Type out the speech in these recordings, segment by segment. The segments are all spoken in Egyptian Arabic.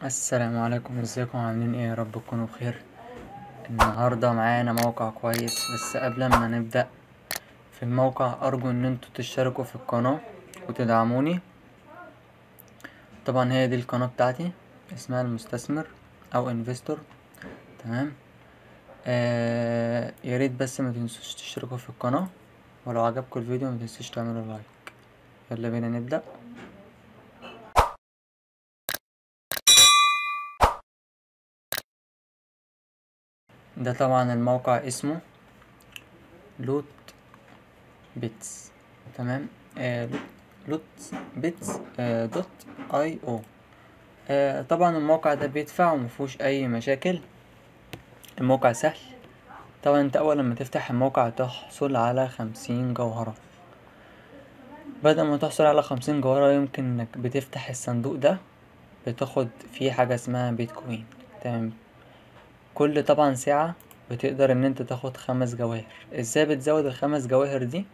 السلام عليكم ازيكم عاملين ايه يا رب تكونوا بخير النهارده معانا موقع كويس بس قبل ما نبدأ في الموقع ارجو ان انتوا تشتركوا في القناة وتدعموني طبعا هي دي القناة بتاعتي اسمها المستثمر او انفستور تمام آه ياريت بس ما تنسوش تشتركوا في القناة ولو عجبكم الفيديو ما تنسوش تعملوا لايك يلا بينا نبدأ ده طبعا الموقع اسمه لوت بيتس تمام آه لوت بيتس آه دوت اي او آه طبعا الموقع ده بيدفع ومفهوش اي مشاكل الموقع سهل طبعا انت اول لما تفتح الموقع تحصل على خمسين جوهرة بعد ما تحصل على خمسين جوهرة يمكن انك بتفتح الصندوق ده بتاخد فيه حاجة اسمها بيتكوين تمام كل طبعا ساعة بتقدر ان انت تاخد خمس جواهر ازاي بتزود الخمس جواهر دي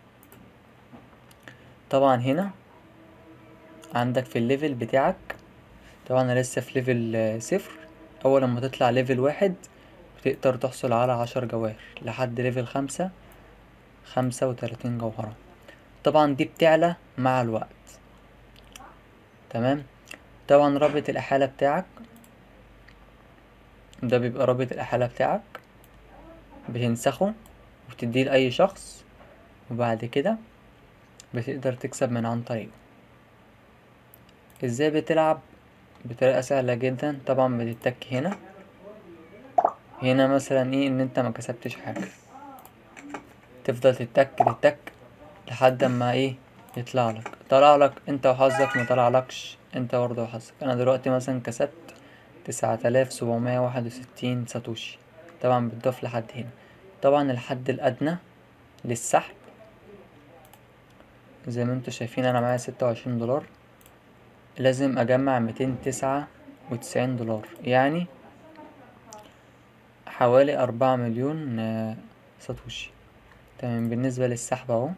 طبعا هنا عندك في الليفل بتاعك طبعا انا لسه في ليفل صفر اول لما تطلع ليفل واحد بتقدر تحصل على عشر جواهر لحد ليفل خمسة خمسة وتلاتين جوهرة طبعا دي بتعلى مع الوقت تمام طبعا رابط الإحالة بتاعك ده بيبقى رابط الإحالة بتاعك بتنسخه وتديه لأي شخص وبعد كده بتقدر تكسب من عن طريقه ازاي بتلعب بطريقة سهلة جدا طبعا بتتك هنا هنا مثلا ايه ان انت ما كسبتش حاجة تفضل تتك تتك لحد اما ايه يطلع لك طلع لك انت وحظك ما طلعلكش انت برضه وحظك انا دلوقتي مثلا كسبت تسعة آلاف سبعمية واحد وستين ساتوشي طبعا بتضاف لحد هنا طبعا الحد الأدنى للسحب زي ما انتوا شايفين انا معايا ستة وعشرين دولار لازم اجمع ميتين تسعة وتسعين دولار يعني حوالي أربعة مليون ساتوشي تمام بالنسبة للسحب اهو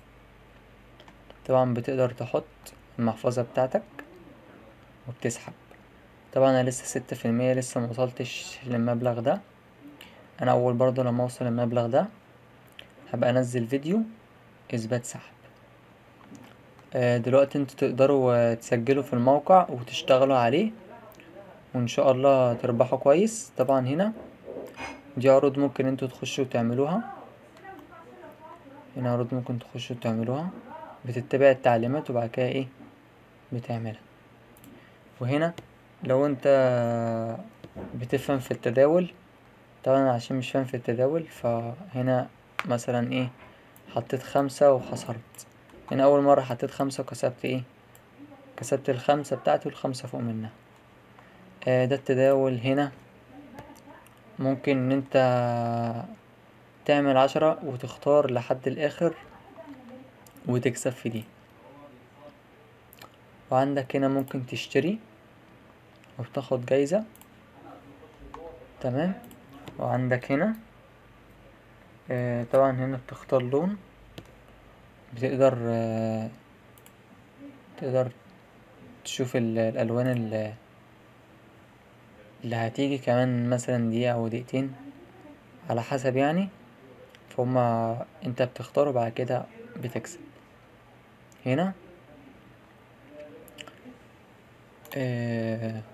طبعا بتقدر تحط المحفظة بتاعتك وبتسحب طبعا انا لسه ستة في المية لسه موصلتش للمبلغ ده انا اول برضه لما اوصل المبلغ ده هبقى انزل فيديو اثبات سحب آه دلوقتي انتوا تقدروا تسجلوا في الموقع وتشتغلوا عليه وان شاء الله تربحوا كويس طبعا هنا دي عروض ممكن انتوا تخشوا تعملوها هنا عروض ممكن تخشوا تعملوها بتتبع التعليمات وبعد كده ايه بتعملها وهنا لو انت بتفهم في التداول طبعا عشان مش فاهم في التداول فهنا مثلا ايه حطيت خمسة وخسرت هنا اول مرة حطيت خمسة وكسبت ايه كسبت الخمسة بتاعتي والخمسة فوق منها آه ده التداول هنا ممكن ان انت تعمل عشرة وتختار لحد الاخر وتكسب في دي وعندك هنا ممكن تشتري وبتاخد جايزة تمام وعندك هنا آه طبعا هنا بتختار لون بتقدر آه تقدر تشوف الالوان اللي, اللي هتيجي كمان مثلا دقيقة او دقيقتين على حسب يعني فهما انت بتختاره بعد كده بتكسب هنا آه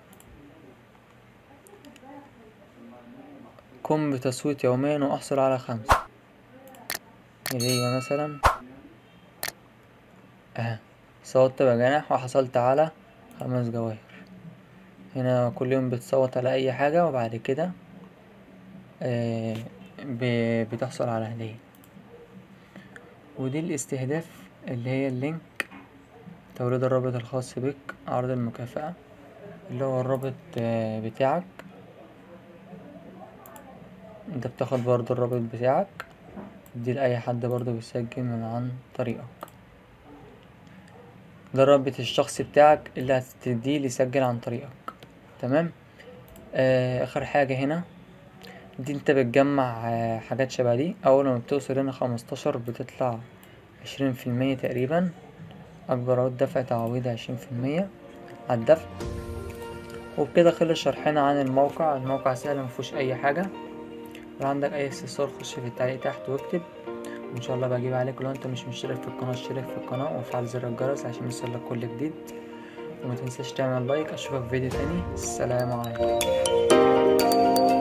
قم بتصويت يوميا واحصل على خمسة هدية مثلا اه صوتت بجناح وحصلت على خمس جواهر هنا كل يوم بتصوت على اي حاجة وبعد كده آه بتحصل على هدية ودي الاستهداف اللي هي اللينك توريد الرابط الخاص بك عرض المكافأة اللي هو الرابط آه بتاعك انت بتاخد برضو الرابط بتاعك تديه لأي حد برضو بيسجل من عن طريقك ده الرابط الشخصي بتاعك اللي هتديه يسجل عن طريقك تمام آه اخر حاجة هنا دي انت بتجمع آه حاجات شبه دي اول ما بتوصل هنا خمستاشر بتطلع عشرين في المية تقريبا اكبر عود دفع تعويض عشرين في المية عالدفع وبكده خلص شرحنا عن الموقع الموقع سهل مفيهوش اي حاجة لو عندك اي استفسار خش في التعليق تحت واكتب وان شاء الله بجيب عليك لو انت مش مشترك في القناة اشترك في القناة وفعل زر الجرس عشان يوصلك كل جديد وما تنساش تعمل لايك اشوفك في فيديو تاني السلام عليكم